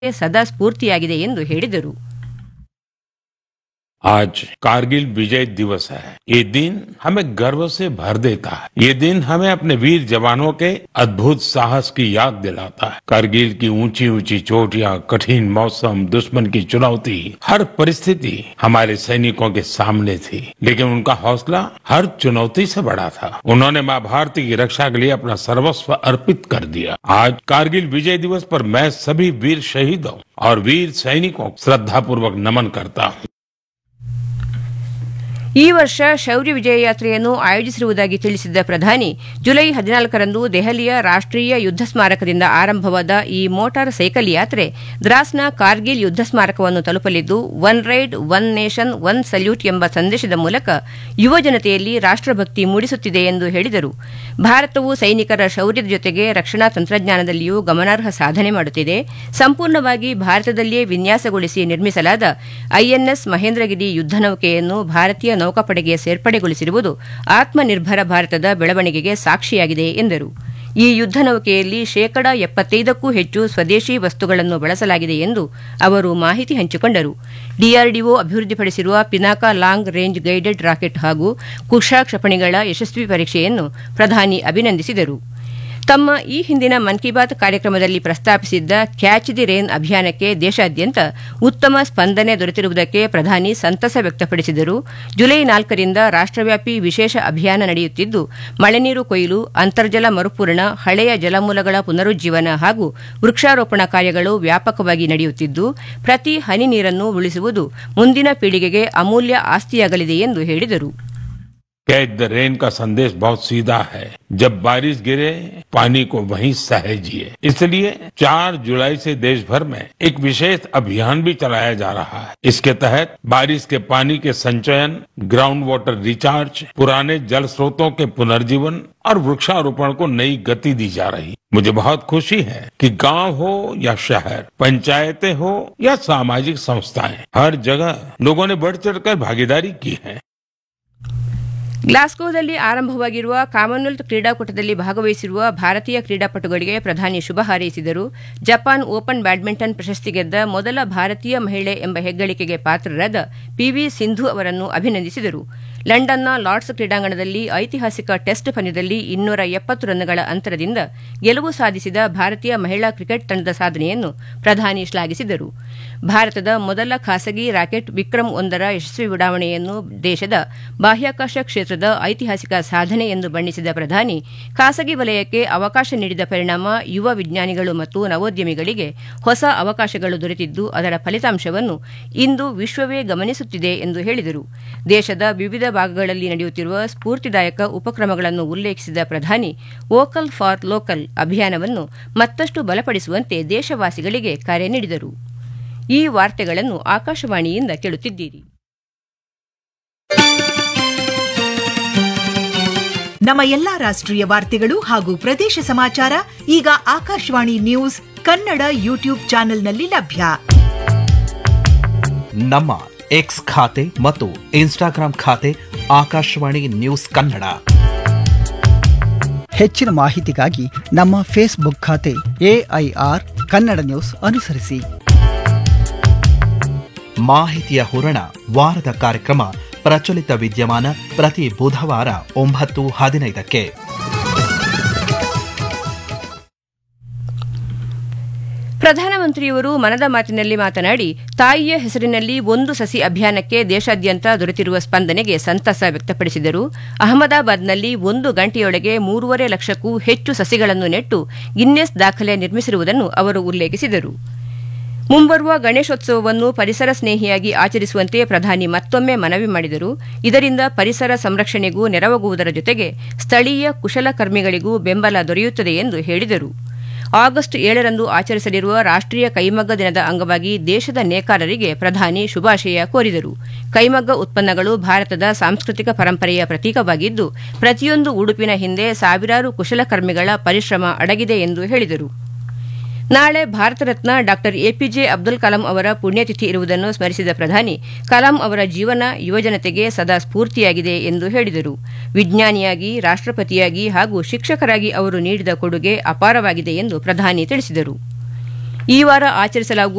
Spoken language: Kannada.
ಸದಾ ಸ್ಫೂರ್ತಿಯಾಗಿದೆ ಎಂದು ಹೇಳಿದರು आज कारगिल विजय दिवस है ये दिन हमें गर्व से भर देता है ये दिन हमें अपने वीर जवानों के अद्भुत साहस की याद दिलाता है कारगिल की ऊंची ऊंची चोटियां कठिन मौसम दुश्मन की चुनौती हर परिस्थिति हमारे सैनिकों के सामने थी लेकिन उनका हौसला हर चुनौती से बड़ा था उन्होंने माँ भारती की रक्षा के लिए अपना सर्वस्व अर्पित कर दिया आज कारगिल विजय दिवस पर मैं सभी वीर शहीदों और वीर सैनिकों को श्रद्धापूर्वक नमन करता हूँ ಈ ವರ್ಷ ಶೌರ್ಯ ವಿಜಯ ಯಾತ್ರೆಯನ್ನು ಆಯೋಜಿಸಿರುವುದಾಗಿ ತಿಳಿಸಿದ್ದ ಪ್ರಧಾನಿ ಜುಲೈ ಹದಿನಾಲ್ಕರಂದು ದೆಹಲಿಯ ರಾಷ್ಟೀಯ ಯುದ್ಧ ಸ್ಮಾರಕದಿಂದ ಆರಂಭವಾದ ಈ ಮೋಟಾರ್ ಸೈಕಲ್ ಯಾತ್ರೆ ದ್ರಾಸ್ನ ಕಾರ್ಗಿಲ್ ಯುದ್ಧ ಸ್ಮಾರಕವನ್ನು ತಲುಪಲಿದ್ದು one ride one nation one salute ಎಂಬ ಸಂದೇಶದ ಮೂಲಕ ಯುವ ಜನತೆಯಲ್ಲಿ ರಾಷ್ಟಭಕ್ತಿ ಮೂಡಿಸುತ್ತಿದೆ ಎಂದು ಹೇಳಿದರು ಭಾರತವು ಸೈನಿಕರ ಶೌರ್ಯದ ಜೊತೆಗೆ ರಕ್ಷಣಾ ತಂತ್ರಜ್ಞಾನದಲ್ಲಿಯೂ ಗಮನಾರ್ಹ ಸಾಧನೆ ಮಾಡುತ್ತಿದೆ ಸಂಪೂರ್ಣವಾಗಿ ಭಾರತದಲ್ಲಿಯೇ ವಿನ್ಯಾಸಗೊಳಿಸಿ ನಿರ್ಮಿಸಲಾದ ಐಎನ್ಎಸ್ ಮಹೇಂದ್ರಗಿರಿ ಯುದ್ಧ ನೌಕೆಯನ್ನು ಭಾರತೀಯ ನೌಕಾಪಡೆಗೆ ಸೇರ್ಪಡೆಗೊಳಿಸಿರುವುದು ಆತ್ಮನಿರ್ಭರ ಭಾರತದ ಬೆಳವಣಿಗೆಗೆ ಸಾಕ್ಷಿಯಾಗಿದೆ ಎಂದರು ಈ ಯುದ್ಧ ನೌಕೆಯಲ್ಲಿ ಶೇಕಡ ಎಪ್ಪತ್ತೈದಕ್ಕೂ ಹೆಚ್ಚು ಸ್ವದೇಶಿ ವಸ್ತುಗಳನ್ನು ಬಳಸಲಾಗಿದೆ ಎಂದು ಅವರು ಮಾಹಿತಿ ಹಂಚಿಕೊಂಡರು ಡಿಆರ್ಡಿಒ ಅಭಿವೃದ್ಧಿಪಡಿಸಿರುವ Pinaka long range guided rocket ಹಾಗೂ ಕುಶಾ ಕ್ಷಿಪಣಿಗಳ ಯಶಸ್ವಿ ಪರೀಕ್ಷೆಯನ್ನು ಪ್ರಧಾನಿ ಅಭಿನಂದಿಸಿದರು ತಮ್ಮ ಈ ಹಿಂದಿನ ಮನ್ ಕಿ ಬಾತ್ ಕಾರ್ಯಕ್ರಮದಲ್ಲಿ ಪ್ರಸ್ತಾಪಿಸಿದ್ದ ಕ್ಯಾಚ್ ದಿ ರೇನ್ ಅಭಿಯಾನಕ್ಕೆ ದೇಶಾದ್ಯಂತ ಉತ್ತಮ ಸ್ಪಂದನೆ ದೊರೆತಿರುವುದಕ್ಕೆ ಪ್ರಧಾನಿ ಸಂತಸ ವ್ಯಕ್ತಪಡಿಸಿದರು ಜುಲೈ ನಾಲ್ಕರಿಂದ ರಾಷ್ಟವ್ಯಾಪಿ ವಿಶೇಷ ಅಭಿಯಾನ ನಡೆಯುತ್ತಿದ್ದು ಮಳೆನೀರು ಕೊಯ್ಲು ಅಂತರ್ಜಲ ಮರುಪೂರಣ ಹಳೆಯ ಜಲಮೂಲಗಳ ಪುನರುಜ್ಜೀವನ ಹಾಗೂ ವೃಕ್ಷಾರೋಪಣ ಕಾರ್ಯಗಳು ವ್ಯಾಪಕವಾಗಿ ನಡೆಯುತ್ತಿದ್ದು ಪ್ರತಿ ಹನಿ ನೀರನ್ನು ಉಳಿಸುವುದು ಮುಂದಿನ ಪೀಳಿಗೆಗೆ ಅಮೂಲ್ಯ ಆಸ್ತಿಯಾಗಲಿದೆ ಎಂದು ಹೇಳಿದರು कैच द रेन का संदेश बहुत सीधा है जब बारिश गिरे पानी को वहीं सहेजिए इसलिए 4 जुलाई से देश भर में एक विशेष अभियान भी चलाया जा रहा है इसके तहत बारिश के पानी के संचयन ग्राउंड वाटर रिचार्ज पुराने जल स्रोतों के पुनर्जीवन और वृक्षारोपण को नई गति दी जा रही मुझे बहुत खुशी है कि गांव हो या शहर पंचायतें हो या सामाजिक संस्थाएं हर जगह लोगों ने बढ़ चढ़कर भागीदारी की है ಗ್ಲಾಸ್ಗೋದಲ್ಲಿ ಆರಂಭವಾಗಿರುವ ಕಾಮನ್ವೆಲ್ತ್ ಕ್ರೀಡಾಕೂಟದಲ್ಲಿ ಭಾಗವಹಿಸಿರುವ ಭಾರತೀಯ ಕ್ರೀಡಾಪಟುಗಳಿಗೆ ಪ್ರಧಾನಿ ಶುಭ ಹಾರೈಸಿದರು ಜಪಾನ್ ಓಪನ್ ಬ್ಯಾಡ್ಮಿಂಟನ್ ಪ್ರಶಸ್ತಿ ಗೆದ್ದ ಮೊದಲ ಭಾರತೀಯ ಮಹಿಳೆ ಎಂಬ ಹೆಗ್ಗಳಿಕೆಗೆ ಪಾತ್ರರಾದ ಪಿವಿ ಸಿಂಧು ಅವರನ್ನು ಅಭಿನಂದಿಸಿದರು ಲಂಡನ್ನ ಲಾರ್ಡ್ಸ್ ಕ್ರೀಡಾಂಗಣದಲ್ಲಿ ಐತಿಹಾಸಿಕ ಟೆಸ್ಟ್ ಪಂದ್ಯದಲ್ಲಿ ಇನ್ನೂರ ಎಪ್ಪತ್ತು ರನ್ಗಳ ಅಂತರದಿಂದ ಗೆಲುವು ಸಾಧಿಸಿದ ಭಾರತೀಯ ಮಹಿಳಾ ಕ್ರಿಕೆಟ್ ತಂಡದ ಸಾಧನೆಯನ್ನು ಪ್ರಧಾನಿ ಶ್ಲಾಘಿಸಿದರು ಭಾರತದ ಮೊದಲ ಖಾಸಗಿ ರಾಕೆಟ್ ವಿಕ್ರಮ್ ಒಂದರ ಯಶಸ್ವಿ ಉಡಾವಣೆಯನ್ನು ದೇಶದ ಬಾಹ್ಯಾಕಾಶ ಕ್ಷೇತ್ರದ ಐತಿಹಾಸಿಕ ಸಾಧನೆ ಎಂದು ಬಣ್ಣಿಸಿದ ಪ್ರಧಾನಿ ಖಾಸಗಿ ವಲಯಕ್ಕೆ ಅವಕಾಶ ನೀಡಿದ ಪರಿಣಾಮ ಯುವ ವಿಜ್ಞಾನಿಗಳು ಮತ್ತು ನವೋದ್ಯಮಿಗಳಿಗೆ ಹೊಸ ಅವಕಾಶಗಳು ದೊರೆತಿದ್ದು ಅದರ ಫಲಿತಾಂಶವನ್ನು ಇಂದು ವಿಶ್ವವೇ ಗಮನಿಸುತ್ತಿದೆ ಎಂದು ಹೇಳಿದರು ದೇಶದ ವಿವಿಧ ಭಾಗಗಳಲ್ಲಿ ನಡೆಯುತ್ತಿರುವ ಸ್ಫೂರ್ತಿದಾಯಕ ಉಪಕ್ರಮಗಳನ್ನು ಉಲ್ಲೇಖಿಸಿದ ಪ್ರಧಾನಿ ವೋಕಲ್ ಫಾರ್ ಲೋಕಲ್ ಅಭಿಯಾನವನ್ನು ಮತ್ತಷ್ಟು ಬಲಪಡಿಸುವಂತೆ ದೇಶವಾಸಿಗಳಿಗೆ ಕರೆ ನೀಡಿದರು ಈ ವಾರ್ತೆಗಳನ್ನು ಆಕಾಶವಾಣಿಯಿಂದ ಕೇಳುತ್ತಿದ್ದೀರಿ ನಮ್ಮ ಎಲ್ಲಾ ರಾಷ್ಟ್ರೀಯ ವಾರ್ತೆಗಳು ಹಾಗೂ ಪ್ರದೇಶ ಸಮಾಚಾರ ಈಗ ಆಕಾಶವಾಣಿ ನ್ಯೂಸ್ ಕನ್ನಡ ಯೂಟ್ಯೂಬ್ ಚಾನೆಲ್ನಲ್ಲಿ ಲಭ್ಯ ನಮ್ಮ ಎಕ್ಸ್ ಖಾತೆ ಮತ್ತು ಇನ್ಸ್ಟಾಗ್ರಾಂ ಖಾತೆ ಆಕಾಶವಾಣಿ ನ್ಯೂಸ್ ಕನ್ನಡ ಹೆಚ್ಚಿನ ಮಾಹಿತಿಗಾಗಿ ನಮ್ಮ ಫೇಸ್ಬುಕ್ ಖಾತೆ ಎಐಆರ್ ಕನ್ನಡ ನ್ಯೂಸ್ ಅನುಸರಿಸಿ ಮಾಹಿತಿಯ ಹೂರಣ ವಾರದ ಕಾರ್ಯಕ್ರಮ ಪ್ರಚಲಿತ ವಿದ್ಯಮಾನ ಪ್ರತಿ ಬುಧವಾರ ಒಂಬತ್ತು ಹದಿನೈದಕ್ಕೆ ಪ್ರಧಾನಮಂತ್ರಿಯವರು ಮನದ ಮಾತಿನಲ್ಲಿ ಮಾತನಾಡಿ ತಾಯಿಯ ಹೆಸರಿನಲ್ಲಿ ಒಂದು ಸಸಿ ಅಭಿಯಾನಕ್ಕೆ ದೇಶಾದ್ಯಂತ ದೊರೆತಿರುವ ಸ್ಪಂದನೆಗೆ ಸಂತಸ ವ್ಯಕ್ತಪಡಿಸಿದರು ಅಹಮದಾಬಾದ್ನಲ್ಲಿ ಒಂದು ಗಂಟೆಯೊಳಗೆ ಮೂರುವರೆ ಲಕ್ಷಕ್ಕೂ ಹೆಚ್ಚು ಸಸಿಗಳನ್ನು ನೆಟ್ಟು ಗಿನ್ನೆಸ್ ದಾಖಲೆ ನಿರ್ಮಿಸಿರುವುದನ್ನು ಅವರು ಉಲ್ಲೇಖಿಸಿದರು ಮುಂಬರುವ ಗಣೇಶೋತ್ಸವವನ್ನು ಪರಿಸರ ಸ್ನೇಹಿಯಾಗಿ ಆಚರಿಸುವಂತೆ ಪ್ರಧಾನಿ ಮತ್ತೊಮ್ಮೆ ಮನವಿ ಮಾಡಿದರು ಇದರಿಂದ ಪರಿಸರ ಸಂರಕ್ಷಣೆಗೂ ನೆರವಾಗುವುದರ ಜೊತೆಗೆ ಸ್ಥಳೀಯ ಕುಶಲಕರ್ಮಿಗಳಿಗೂ ಬೆಂಬಲ ದೊರೆಯುತ್ತದೆ ಎಂದು ಹೇಳಿದರು ಆಗಸ್ಟ್ ಏಳರಂದು ಆಚರಿಸಲಿರುವ ರಾಷ್ಟೀಯ ಕೈಮಗ್ಗ ದಿನದ ಅಂಗವಾಗಿ ದೇಶದ ನೇಕಾರರಿಗೆ ಪ್ರಧಾನಿ ಶುಭಾಶಯ ಕೋರಿದರು ಕೈಮಗ್ಗ ಉತ್ಪನ್ನಗಳು ಭಾರತದ ಸಾಂಸ್ಕೃತಿಕ ಪರಂಪರೆಯ ಪ್ರತೀಕವಾಗಿದ್ದು ಪ್ರತಿಯೊಂದು ಉಡುಪಿನ ಹಿಂದೆ ಸಾವಿರಾರು ಕುಶಲಕರ್ಮಿಗಳ ಪರಿಶ್ರಮ ಅಡಗಿದೆ ಎಂದು ಹೇಳಿದರು ನಾಳೆ ಭಾರತ ರತ್ನ ಡಾ ಎಪಿಜೆ ಅಬ್ದುಲ್ ಕಲಾಂ ಅವರ ಪುಣ್ಯತಿಥಿ ಇರುವುದನ್ನು ಸ್ಮರಿಸಿದ ಪ್ರಧಾನಿ ಕಲಾಂ ಅವರ ಜೀವನ ಯುವಜನತೆಗೆ ಸದಾ ಸ್ಫೂರ್ತಿಯಾಗಿದೆ ಎಂದು ಹೇಳಿದರು ವಿಜ್ಞಾನಿಯಾಗಿ ರಾಷ್ಟಪತಿಯಾಗಿ ಹಾಗೂ ಶಿಕ್ಷಕರಾಗಿ ಅವರು ನೀಡಿದ ಕೊಡುಗೆ ಅಪಾರವಾಗಿದೆ ಎಂದು ಪ್ರಧಾನಿ ತಿಳಿಸಿದರು ಈ ವಾರ ಆಚರಿಸಲಾಗುವ